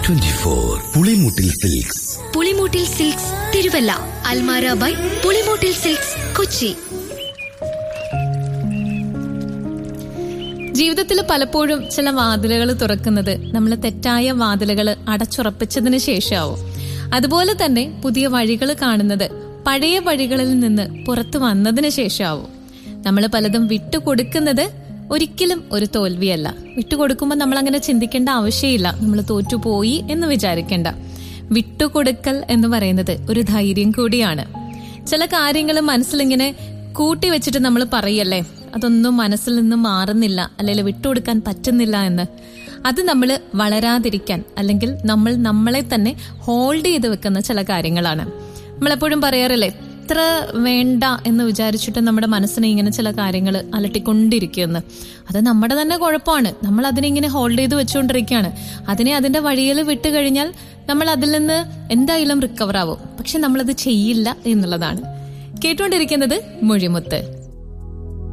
twenty four Pulimoottil silks Pulimoottil silks Thiruvalla അൽമാര by Pulimoottil silks Kochi ജീവിതത്തിൽ പലപ്പോഴും ചില വാതിലുകൾ തുറക്കുന്നത് നമ്മൾ തെറ്റായ വാതിലുകൾ അടച്ചുറപ്പിച്ചതിന് ശേഷമാവും അതുപോലെ തന്നെ പുതിയ വഴികൾ കാണുന്നത് പഴയ വഴികളിൽ നിന്ന് പുറത്തു വന്നതിന് ശേഷമാവും നമ്മൾ പലതും വിട്ടുകൊടുക്കുന്നത് ഒരിക്കലും ഒരു തോൽവിയല്ല വിട്ടുകൊടുക്കുമ്പോൾ നമ്മൾ അങ്ങനെ ചിന്തിക്കേണ്ട ആവശ്യമില്ല നമ്മൾ തോറ്റുപോയി എന്ന് വിചാരിക്കേണ്ട വിട്ടുകൊടുക്കൽ എന്ന് പറയുന്നത് ഒരു ധൈര്യം കൂടിയാണ് ചില കാര്യങ്ങൾ മനസ്സിലിങ്ങനെ കൂട്ടി വെച്ചിട്ട് നമ്മൾ പറയല്ലേ അതൊന്നും മനസ്സിൽ നിന്ന് മാറുന്നില്ല അല്ലെങ്കിൽ വിട്ടുകൊടുക്കാൻ പറ്റുന്നില്ല എന്ന് അത് നമ്മൾ വളരാതിരിക്കാൻ അല്ലെങ്കിൽ നമ്മൾ നമ്മളെ തന്നെ ഹോൾഡ് ചെയ്ത് വെക്കുന്ന ചില കാര്യങ്ങളാണ് നമ്മളെപ്പോഴും പറയാറില്ലേ എത്ര വേണ്ട എന്ന് വിചാരിച്ചിട്ട് നമ്മുടെ മനസ്സിനെ ഇങ്ങനെ ചില കാര്യങ്ങൾ അലട്ടിക്കൊണ്ടിരിക്കുമെന്ന് അത് നമ്മുടെ തന്നെ കുഴപ്പമാണ് നമ്മൾ അതിനെ ഇങ്ങനെ ഹോൾഡ് ചെയ്ത് വെച്ചുകൊണ്ടിരിക്കുകയാണ് അതിനെ അതിന്റെ വഴിയിൽ വിട്ട് കഴിഞ്ഞാൽ നമ്മൾ അതിൽ നിന്ന് എന്തായാലും റിക്കവർ ആവും പക്ഷെ നമ്മളത് ചെയ്യില്ല എന്നുള്ളതാണ് കേട്ടുകൊണ്ടിരിക്കുന്നത് മൊഴിമുത്ത്